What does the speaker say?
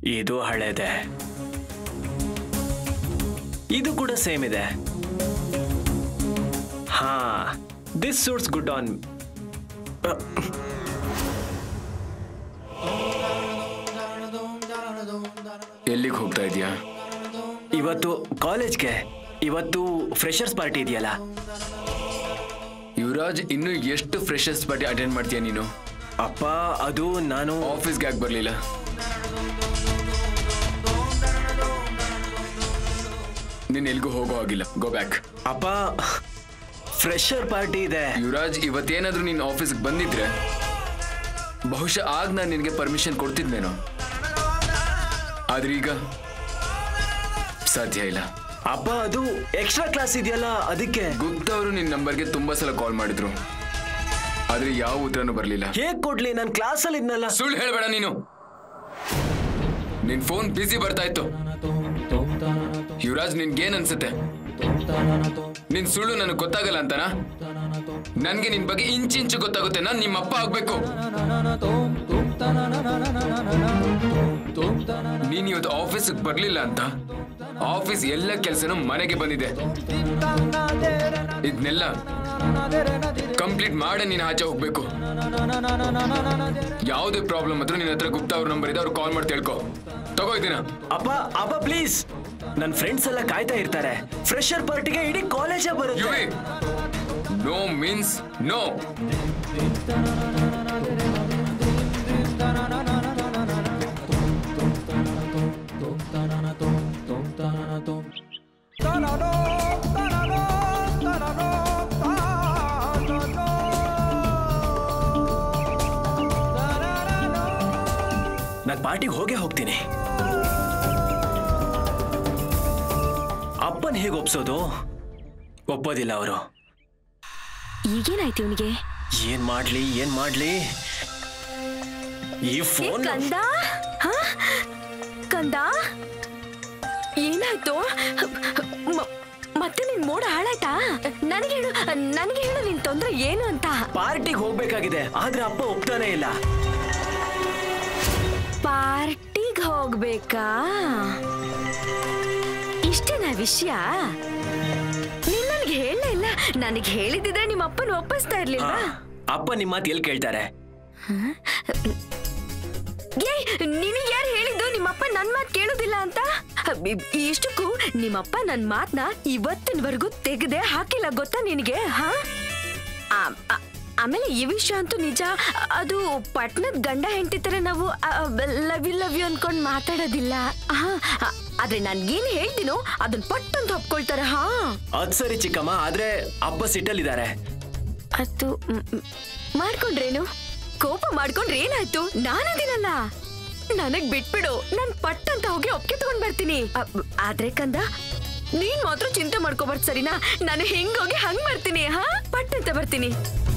ಇದು ಹಳೇದೆ ಇದು ಕೂಡ ಸೇಮ್ ಇದೆ ಹಾ ದಿಸ್ ಸೂಟ್ಸ್ ಗುಡ್ ಆನ್ ಎಲ್ಲಿಗೆ ಹೋಗ್ತಾ ಇದೀಯಾ ಇವತ್ತು ಕಾಲೇಜ್ಗೆ ಇವತ್ತು ಫ್ರೆಷರ್ಸ್ ಪಾರ್ಟಿ ಇದೆಯಲ್ಲ ಯುವರಾಜ್ ಇನ್ನು ಎಷ್ಟು ಫ್ರೆಶರ್ಸ್ ಪಾರ್ಟಿ ಅಟೆಂಡ್ ಮಾಡ್ತೀಯ ನೀನು ಅಪ್ಪ ಅದು ನಾನು ಆಫೀಸ್ಗೆ ಯಾಕೆ ಬರಲಿಲ್ಲ ನೀನ್ ಎಲ್ಗೂ ಹೋಗೋ ಹಾಗಿಲ್ಲ ಗೋ ಬ್ಯಾಕ್ ಅಪ್ಪ ಫ್ರೆಷರ್ ಪಾರ್ಟಿ ಇದೆ ಯುವರಾಜ್ ಇವತ್ತೇನಾದ್ರೂ ನೀನ್ ಆಫೀಸ್ಗೆ ಬಂದಿದ್ರೆ ಬಹುಶಃ ಆಗ ನಾನು ನಿನಗೆ ಪರ್ಮಿಷನ್ ಕೊಡ್ತಿದ್ನೇನೋ ಆದ್ರೆ ಈಗ ಸಾಧ್ಯ ಇಲ್ಲ ಅಪ್ಪ ಅದು ಎಕ್ಸ್ಟ್ರಾ ಕ್ಲಾಸ್ ಇದೆಯಲ್ಲ ಅದಕ್ಕೆ ಗುಪ್ತಾ ಅವರು ನಿನ್ನ ನಂಬರ್ಗೆ ತುಂಬಾ ಸಲ ಕಾಲ್ ಮಾಡಿದ್ರು ಆದ್ರೆ ಯಾವ ಉತ್ತರನೂ ಬರಲಿಲ್ಲ ಹೇಗ್ ಕೊಡ್ಲಿ ನಾನು ಕ್ಲಾಸಲ್ಲಿ ಇದ್ನಲ್ಲ ಸುಳ್ಳು ಹೇಳ್ಬೇಡ ನೀನು ನಿನ್ ಫೋನ್ ಬಿಸಿ ಬರ್ತಾ ಇತ್ತು ಯುವರಾಜ್ ನಿನ್ಗೇನ್ ಅನ್ಸುತ್ತೆ ನಿನ್ ಸುಳ್ಳು ನನಗೆ ಗೊತ್ತಾಗಲ್ಲ ಅಂತನಾ ನನ್ಗೆ ನಿನ್ ಬಗ್ಗೆ ಇಂಚಿಂಚು ಗೊತ್ತಾಗುತ್ತೆ ನಾನ್ ನಿಮ್ಮ ಅಪ್ಪ ಆಗ್ಬೇಕು ನೀನ್ ಇವತ್ತು ಆಫೀಸ್ಗೆ ಬರ್ಲಿಲ್ಲ ಅಂತ ಆಫೀಸ್ ಎಲ್ಲ ಕೆಲಸನೂ ಮನೆಗೆ ಬಂದಿದೆ ಇದನ್ನೆಲ್ಲ ಕಂಪ್ಲೀಟ್ ಮಾಡೇ ನೀನ್ ಆಚೆ ಹೋಗ್ಬೇಕು ಯಾವುದೇ ಪ್ರಾಬ್ಲಮ್ ಹತ್ರ ನಿನ್ನ ಹತ್ರ ಗುಪ್ತಾ ಅವ್ರ ನಂಬರ್ ಇದೆ ಅವ್ರು ಕಾಲ್ ಮಾಡಿ ತಿಳ್ಕೊ ತಗೋ ಇದೀನ ಅಪ್ಪ ಅಪ್ಪ ಪ್ಲೀಸ್ ನನ್ನ ಫ್ರೆಂಡ್ಸ್ ಎಲ್ಲ ಕಾಯ್ತಾ ಇರ್ತಾರೆ ಫ್ರೆಷರ್ ಪಾರ್ಟಿಗೆ ಇಡೀ ಕಾಲೇಜೇ ಬರುತ್ತೆ ಯುವಿ ನೋ ಮೀನ್ಸ್ ನೋ ನಾನು ಪಾರ್ಟಿಗೆ ಹೋಗೇ ಹೋಗ್ತೀನಿ ಅಪ್ಪನ್ ಹೇಗೆ ಒಪ್ಸೋದು ಒಪ್ಪೋದಿಲ್ಲ ಅವರು ಈಗೇನಾಯ್ತು ಇವನಿಗೆ ಏನ್ ಮಾಡ್ಲಿ ಏನ್ ಮಾಡ್ಲಿ ಈ ಫೋನ್ ಕಂದ ಹ? ಕಂದ ಏನಾಯ್ತು ಮ- ಮತ್ತೆ ನಿನ್ ಮೋಡ ಹಾಳಾಯ್ತಾ ನನಗೆ ಹೇಳು ನನಗೆ ಹೇಳು ನಿನ್ ತೊಂದ್ರೆ ಏನು ಅಂತ ಪಾರ್ಟಿಗೆ ಹೋಗ್ಬೇಕಾಗಿದೆ ಆದ್ರೆ ಅಪ್ಪ ಒಪ್ತಾನೆ ಇಲ್ಲ ಪಾರ್ಟಿಗ್ ಹೋಗ್ಬೇಕಾ ಇಷ್ಟೇನಾ ವಿಷಯ ನೀನ್ ನನಗೆ ಹೇಳಲೇ ಇಲ್ಲ ನನಗೆ ಹೇಳಿದಿದ್ರೆ ನಿಮ್ಮ ಅಪ್ಪನ ಒಪ್ಪಿಸ್ತಾ ಆ, ಇರ್ಲಿಲ್ವಾ ಅಪ್ಪ ನಿಮ್ಮ ಮಾತು ಎಲ್ಲಿ ಕೇಳ್ತಾರೆ ಏಯ್ ನಿನಗೆ ಯಾರು ಹೇಳಿದ್ದು ನಿಮ್ಮಪ್ಪ ನನ್ ಮಾತ್ ಕೇಳೋದಿಲ್ಲ ಅಂತ ಇ- ಇಷ್ಟಕ್ಕೂ ನಿಮ್ಮಪ್ಪ ನನ್ ಮಾತ್ನ ಇವತ್ತಿನವರೆಗೂ ತೆಗೆದೆ ಹಾಕಿಲ್ಲ ಗೊತ್ತಾ ನಿನಗೆ ಹಾ ಆ- ಆ- ಆಮೇಲೆ ಈ ವಿಷಯ ಅಂತೂ ನಿಜ ಅದು ಪಟ್ನದ ಗಂಡ ಹೆಂಡತಿ ತರ ನಾವು ಲವ್ ಯು ಲವ್ ಯು ಅನ್ಕೊಂಡ್ ಮಾತಾಡೋದಿಲ್ಲ ಹಾ ಆ- ಆದ್ರೆ ನನ್ಗೇನ್ ಹೇಳ್ತೀನೋ ಅದನ್ನ ಪಟ್ಟಂತ ಒಪ್ಕೊಳ್ತಾರೆ ಹಾ ಅದ್ ಸರಿ ಚಿಕ್ಕಮ್ಮ ಆದ್ರೆ ಅಪ್ಪ ಸಿಟ್ಟಲ್ಲಿದ್ದಾರೆ ಅದು ಮ್- ಮ್- ಮಾಡ್ಕೊಂಡ್ರೇನು ಕೋಪ ಮಾಡ್ಕೊಂಡ್ರೆ ಏನಾಯ್ತು ನಾನದಿನಲ್ಲ ನನಗ್ ಬಿಟ್ಬಿಡು ನಾನ್ ಪಟ್ ಅಂತ ಹೋಗಿ ಒಪ್ಗೆ ತಗೊಂಡ್ ಬರ್ತೀನಿ ಅ- ಆದ್ರೆ ಕಂದ ನೀನ್ ಮಾತ್ರ ಚಿಂತೆ ಮಾಡ್ಕೋಬಾರ್ದು ಸರಿನಾ ನಾನು ಹೆಂಗೋಗಿ ಹಂಗ್ ಬರ್ತೀನಿ ಹಾ ಪಟ್ ಅಂತ ಬರ್ತೀನಿ